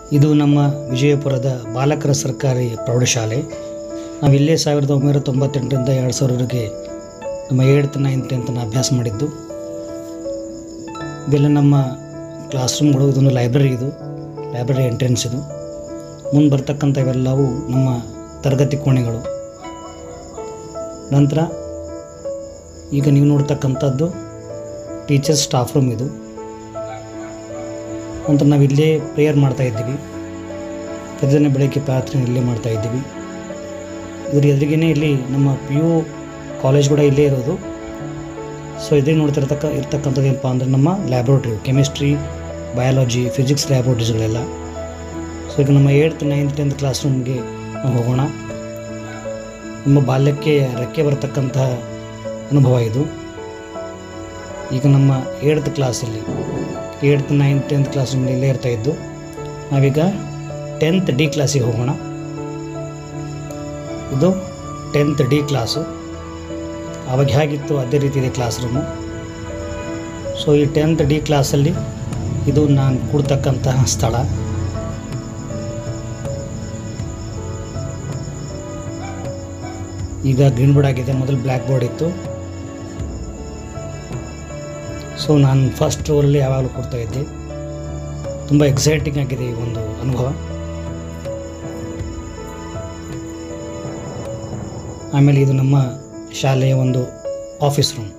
ಇದು ನಮ್ಮ ವಿಜಯಪುರದ ಬಾಲಕರ ಸರ್ಕಾರಿ ಪ್ರೌಢಶಾಲೆ ನಾವು ಇಲ್ಲೇ ಸಾವಿರದ ಒಂಬೈನೂರ ತೊಂಬತ್ತೆಂಟರಿಂದ ಎರಡು ಸಾವಿರವರೆಗೆ ನಮ್ಮ ಏಳ್ತ್ ನೈನ್ತ್ ಟೆಂತ್ನ ಅಭ್ಯಾಸ ಮಾಡಿದ್ದು ಇದೆಲ್ಲ ನಮ್ಮ ಕ್ಲಾಸ್ ರೂಮ್ಗಳು ಇದೊಂದು ಲೈಬ್ರರಿ ಇದು ಲೈಬ್ರರಿ ಎಂಟ್ರೆನ್ಸ್ ಇದು ಮುಂದೆ ಬರ್ತಕ್ಕಂಥ ಇವೆಲ್ಲವೂ ನಮ್ಮ ತರಗತಿ ಕೋಣೆಗಳು ನಂತರ ಈಗ ನೀವು ನೋಡ್ತಕ್ಕಂಥದ್ದು ಟೀಚರ್ಸ್ ಸ್ಟಾಫ್ ರೂಮ್ ಇದು ನಂತರ ನಾವು ಇಲ್ಲೇ ಪ್ರೇಯರ್ ಮಾಡ್ತಾ ಇದ್ದೀವಿ ಪ್ರತಿದಿನ ಬೆಳಗ್ಗೆ ಪ್ರಾರ್ಥನೆ ಇಲ್ಲೇ ಮಾಡ್ತಾ ಇದ್ದೀವಿ ಇದ್ರ ಎದುರಿಗೇನೆ ಇಲ್ಲಿ ನಮ್ಮ ಪಿ ಯು ಕಾಲೇಜ್ ಕೂಡ ಇಲ್ಲೇ ಇರೋದು ಸೊ ಇದೇ ನೋಡ್ತಿರ್ತಕ್ಕ ಇರ್ತಕ್ಕಂಥದ್ದು ಏನಪ್ಪ ಅಂದರೆ ನಮ್ಮ ಲ್ಯಾಬ್ರೋಟ್ರಿ ಕೆಮಿಸ್ಟ್ರಿ ಬಯಾಲಜಿ ಫಿಸಿಕ್ಸ್ ಲ್ಯಾಬ್ರೋಟ್ರೀಸ್ಗಳೆಲ್ಲ ಸೊ ಈಗ ನಮ್ಮ ಏಯ್ತ್ ನೈನ್ತ್ ಟೆಂತ್ ಕ್ಲಾಸ್ ರೂಮ್ಗೆ ನಾವು ಹೋಗೋಣ ನಮ್ಮ ಬಾಲ್ಯಕ್ಕೆ ರೆಕ್ಕೆ ಬರತಕ್ಕಂತಹ ಅನುಭವ ಇದು ಈಗ ನಮ್ಮ ಏಳ್ತ್ ಕ್ಲಾಸಲ್ಲಿ ಏಳ್ತ್ ನೈನ್ತ್ ಟೆಂತ್ ಕ್ಲಾಸ್ ರೂಮಲ್ಲಿ ಇಲ್ಲೇ ಇರ್ತಾ ಇದ್ದು ನಾವೀಗ ಟೆಂತ್ ಡಿ ಕ್ಲಾಸಿಗೆ ಹೋಗೋಣ ಇದು ಟೆಂತ್ ಡಿ ಕ್ಲಾಸು ಆವಾಗ ಹೇಗಿತ್ತು ಅದೇ ರೀತಿ ಇದೆ ಕ್ಲಾಸ್ ರೂಮು ಸೊ ಈ ಟೆಂತ್ ಡಿ ಕ್ಲಾಸಲ್ಲಿ ಇದು ನಾನು ಕೂಡ್ತಕ್ಕಂತಹ ಸ್ಥಳ ಈಗ ಗ್ರೀನ್ ಬೋರ್ಡ್ ಆಗಿದೆ ಮೊದಲು ಬ್ಲ್ಯಾಕ್ ಬೋರ್ಡ್ ಇತ್ತು ಸೊ ನಾನು ಫಸ್ಟ್ ರೋಲಲ್ಲಿ ಯಾವಾಗಲೂ ಕೊಡ್ತಾ ಇದ್ದೆ ತುಂಬ ಎಕ್ಸೈಟಿಂಗ್ ಆಗಿದೆ ಈ ಒಂದು ಅನುಭವ ಆಮೇಲೆ ಇದು ನಮ್ಮ ಶಾಲೆಯ ಒಂದು ಆಫೀಸ್ ರೂಮ್